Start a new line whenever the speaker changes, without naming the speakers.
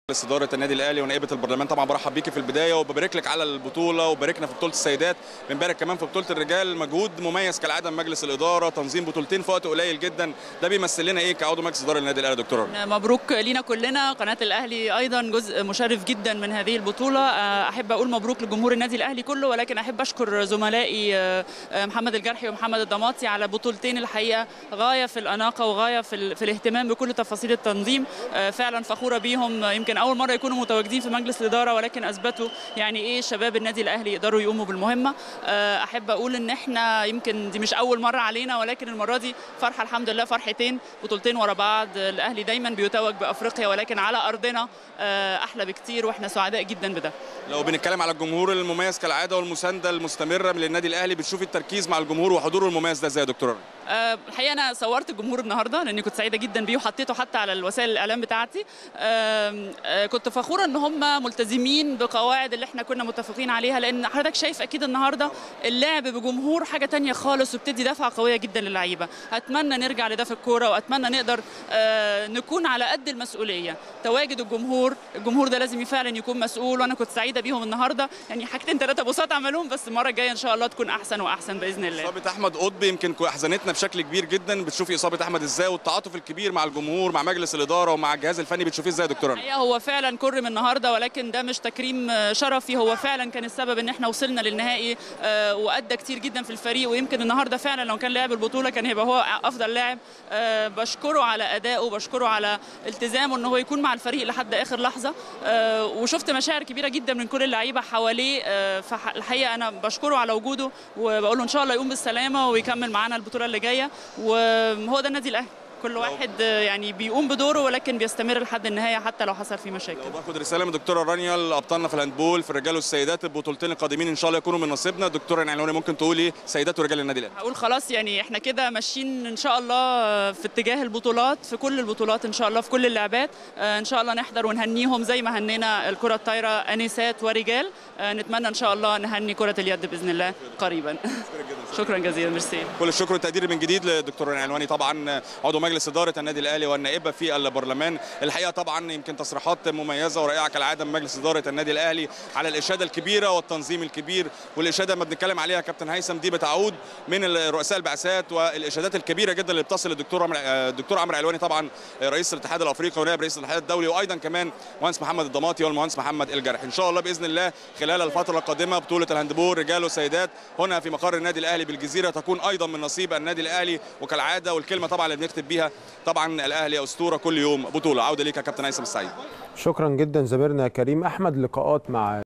مجلس اداره النادي الاهلي ونائبه البرلمان طبعا برحب بيكي في البدايه وببارك لك على البطوله وباركنا في بطوله السيدات بنبارك كمان في بطوله الرجال مجهود مميز كالعاده من مجلس الاداره تنظيم بطولتين في وقت قليل جدا ده بيمثل لنا ايه كعضو مجلس اداره النادي الاهلي يا دكتور
مبروك لينا كلنا قناة الأهلي أيضا جزء مشرف جدا من هذه البطولة أحب أقول مبروك لجمهور النادي الأهلي كله ولكن أحب أشكر زملائي محمد الجرحي ومحمد الضماطي على بطولتين الحقيقة غاية في الأناقة وغاية في, ال... في الاهتمام بكل تفاصيل التنظيم فعلا فخورة بيهم يمكن أول مرة يكونوا متواجدين في مجلس الإدارة ولكن أثبتوا يعني إيه شباب النادي الأهلي يقدروا يقوموا بالمهمة أحب أقول إن إحنا يمكن دي مش أول مرة علينا ولكن المرة دي فرحة الحمد لله فرحتين بطولتين ورا بعض الأهلي دايما بيتوج بافريقيا ولكن على ارضنا احلى بكتير واحنا سعداء جدا بده
لو بنتكلم على الجمهور المميز كالعاده والمسانده المستمره من النادي الاهلي بتشوفي التركيز مع الجمهور وحضوره المميز ده ازاي يا دكتور
أه الحقيقه انا صورت الجمهور النهارده لاني كنت سعيده جدا بيه وحطيته حتى على الوسائل الاعلام بتاعتي أه أه كنت فخوره ان هم ملتزمين بقواعد اللي احنا كنا متفقين عليها لان حضرتك شايف اكيد النهارده اللعب بجمهور حاجه تانية خالص وبتدي دفعه قويه جدا للعيبه اتمنى نرجع لده في الكوره واتمنى نقدر أه نكون على قد المسؤوليه تواجد الجمهور الجمهور ده لازم فعلا يكون مسؤول وانا كنت سعيده بيهم النهارده يعني حاجتين ثلاثه بساط عملوهم بس المره الجايه ان شاء الله تكون احسن واحسن باذن الله
اصابه احمد قطب يمكن احزنتنا بشكل كبير جدا بتشوفي اصابه احمد ازاي والتعاطف الكبير مع الجمهور مع مجلس الاداره ومع الجهاز الفني بتشوفيه ازاي يا دكتور
هو فعلا كرم النهارده ولكن ده مش تكريم شرفي هو فعلا كان السبب ان احنا وصلنا للنهائي وادى كتير جدا في الفريق ويمكن النهارده فعلا لو كان لاعب البطوله كان هيبقى هو افضل لاعب بشكره على ادائه بشكره على التزامه ان هو يكون مع الفريق لحد اخر لحظه وشفت مشاعر كبيره جدا من كل اللعيبه حواليه فالحقيقه انا بشكره على وجوده وبقول له ان شاء الله يقوم بالسلامه ويكمل معانا البطوله اللي جايه وهو ده النادي الاهلي كل واحد يعني بيقوم بدوره ولكن بيستمر لحد النهايه حتى لو حصل فيه مشاكل
لو باخد رساله من دكتوره رانيا لابطالنا في الهاندبول في الرجال والسيدات البطولتين القادمين ان شاء الله يكونوا من نصيبنا دكتوره نعلوني ممكن تقولي سيدات ورجال النادي الاهلي
هقول خلاص يعني احنا كده ماشيين ان شاء الله في اتجاه البطولات في كل البطولات ان شاء الله في كل اللعبات ان شاء الله نحضر ونهنيهم زي ما هنينا الكره الطايره انسات ورجال نتمنى ان شاء الله نهني كره اليد باذن الله قريبا شكرا جزيلا ميرسي
كل الشكر والتقدير من جديد للدكتوره نعلواني طبعا عضو مجلس اداره النادي الاهلي والنائبه في البرلمان الحقيقه طبعا يمكن تصريحات مميزه ورائعه كالعاده من مجلس اداره النادي الاهلي على الاشاده الكبيره والتنظيم الكبير والاشاده ما بنتكلم عليها كابتن هيثم دي بتعود من رؤساء البعثات والاشادات الكبيره جدا اللي بتصل للدكتور عمرو الدكتور عمرو علواني طبعا رئيس الاتحاد الافريقي ونائب رئيس الاتحاد الدولي وايضا كمان مهندس محمد الضماطي والمهندس محمد الجرح ان شاء الله باذن الله خلال الفتره القادمه بطوله الهاندبول رجال وسيدات هنا في مقر النادي الاهلي بالجزيره تكون ايضا من نصيب النادي الاهلي وكالعاده والكلمه طبعا اللي بنكتب بيها طبعا الاهلي اسطوره كل يوم بطوله عوده ليك يا كابتن هيثم السعيد
شكرا جدا زميلنا كريم احمد لقاءات مع